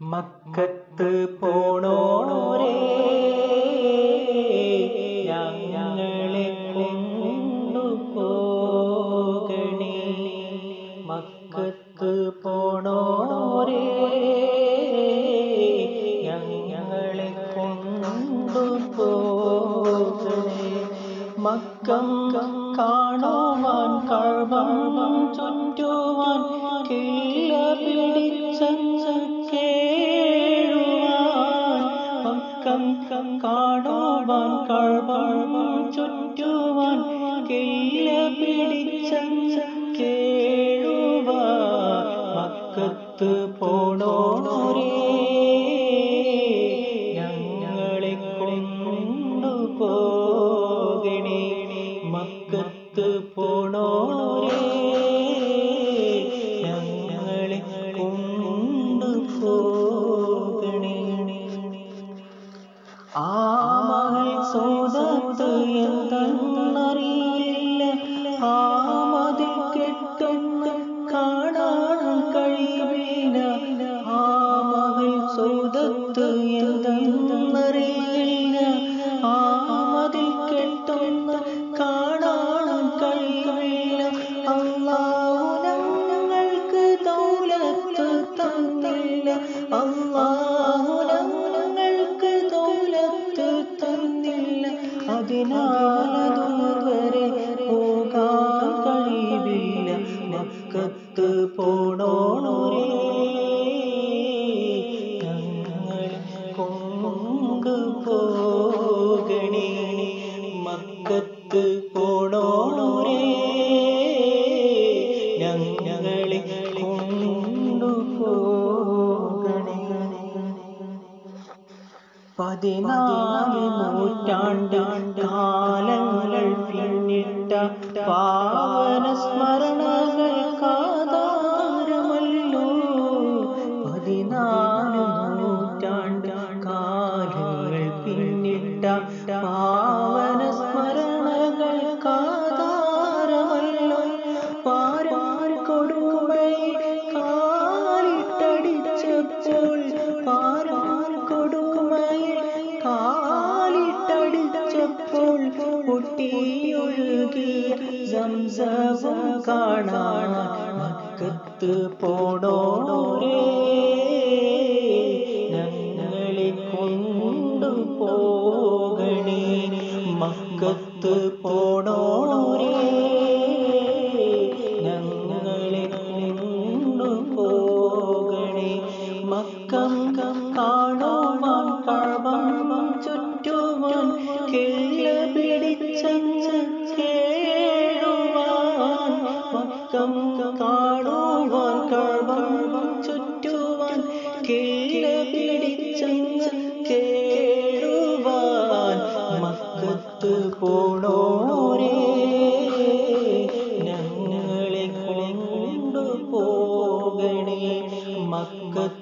മക്കത്ത് പോണോരേ ഞങ്ങളെ കൊണ്ടുപോകണേ മക്കത്ത് പോണോരേ ഞങ്ങളെ കൊണ്ടുപോകണേ മക്കം കാണുവാൻ കഴവം ചുറ്റുവാൻ കില്ല പിടിച്ചങ്ങ് കേഴുവാൻ മക്കം കാണുവാൻ കഴവം ചുറ്റുവാൻ കില്ല പിടിച്ചങ്ങ് കേഴുവാൻ മക്കത്ത് പോണോരേ ഞങ്ങളെ കൊണ്ടുപോകണേ മക്കത്ത് പോണോരേ ഞങ്ങളെ കൊണ്ടുപോകണേ ആ മകൾ സോദത്ത് എന്തെന്നറിയില്ല ആ മതിൽ കെട്ടൊന്ന് കാണാൻ കഴിയില്ല ആ മകൾ സോദത്ത് എന്തെന്നറിയില്ല ആ മതിൽ കെട്ടൊന്ന് കാണാൻ കഴിയില്ല അള്ളാഹു ഞങ്ങൾക്ക് ദൗലത്ത് തന്നില്ല അള്ളാഹു ഞങ്ങൾക്ക് ദൗലത്ത് തന്നില്ല അതിനാലതുവരെ പോകാൻ കഴിയില്ല മക്കത്ത് പോണോണോരേ ഞങ്ങളെ കൊണ്ടുപോകണേ മക്കത്ത് പോണോണോരേ ഞങ്ങളെ കൊണ്ടുപോകണേ പതിനാല് നൂറ്റാണ്ട് കാലങ്ങൾ പിന്നിട്ട പാവന സ്മരണകൾ കാതാരമല്ലോ പതിനാല് നൂറ്റാണ്ട് കാലങ്ങൾ പിന്നിട്ട പാവന സ്മരണകൾ കാതാരമല്ലോ പാരാർ കൊടുമയിൽ കാലിട്ടടിച്ചപ്പോൾ പാരാർ കൊടുമയിൽ കാലിട്ടടിച്ചപ്പോൾ പൊട്ടിയൊഴുകി സംസവും കാണാൻ മക്കത്ത് പോണോരേ ഞങ്ങളെ കൊണ്ടുപോകണേ മക്കത്ത് പോണോരേ ഞങ്ങളെ കൊണ്ടുപോകണേ മക്കം കാണുവാൻ കഴവം ചുറ്റുവാൻ കിള്ള പിടിച്ചങ്ങ് കേഴുവാൻ മക്കം കാണുവാൻ കഴവം ചുറ്റുവാൻ കിള്ള പിടിച്ചങ്ങ് കേഴുവാൻ മക്കത്ത് പോണോരേ ഞങ്ങളെ കൊണ്ടുപോകണേ മക്കത്ത്